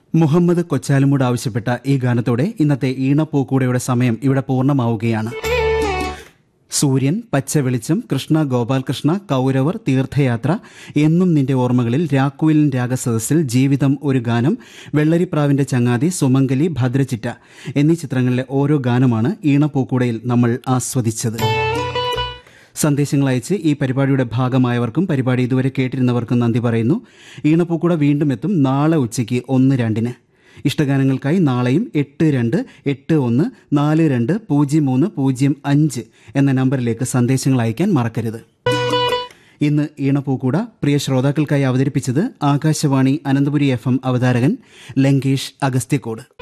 മുഹമ്മദ് കൊച്ചാലുമൂട് ആവശ്യപ്പെട്ട ഈ ഗാനത്തോടെ ഇന്നത്തെ ഈണപ്പൂക്കൂടയുടെ സമയം ഇവിടെ പൂർണ്ണമാവുകയാണ് സൂര്യൻ പച്ച വെളിച്ചം കൃഷ്ണ ഗോപാൽകൃഷ്ണ കൗരവർ തീർത്ഥയാത്ര എന്നും നിന്റെ ഓർമ്മകളിൽ രാക്കുവിലിൻ രാഗസദസ്സിൽ ജീവിതം ഒരു ഗാനം വെള്ളരിപ്രാവിന്റെ ചങ്ങാതി സുമംഗലി ഭദ്രചിറ്റ എന്നീ ചിത്രങ്ങളിലെ ഓരോ ഗാനമാണ് ഈണപ്പൂക്കൂടയിൽ നമ്മൾ ആസ്വദിച്ചത് സന്ദേശങ്ങൾ അയച്ച് ഈ പരിപാടിയുടെ ഭാഗമായവർക്കും പരിപാടി ഇതുവരെ കേട്ടിരുന്നവർക്കും നന്ദി പറയുന്നു ഈണപ്പൂക്കൂട വീണ്ടും എത്തും നാളെ ഉച്ചയ്ക്ക് ഒന്ന് രണ്ടിന് ഇഷ്ടഗാനങ്ങൾക്കായി നാളെയും എട്ട് രണ്ട് എട്ട് ഒന്ന് നാല് രണ്ട് പൂജ്യം മൂന്ന് പൂജ്യം അഞ്ച് എന്ന നമ്പറിലേക്ക് സന്ദേശങ്ങൾ അയക്കാൻ മറക്കരുത് ഇന്ന് ഈണപ്പൂക്കൂട പ്രിയ ശ്രോതാക്കൾക്കായി അവതരിപ്പിച്ചത് ആകാശവാണി അനന്തപുരി എഫ് എം അവതാരകൻ ലങ്കേഷ് അഗസ്ത്യക്കോട്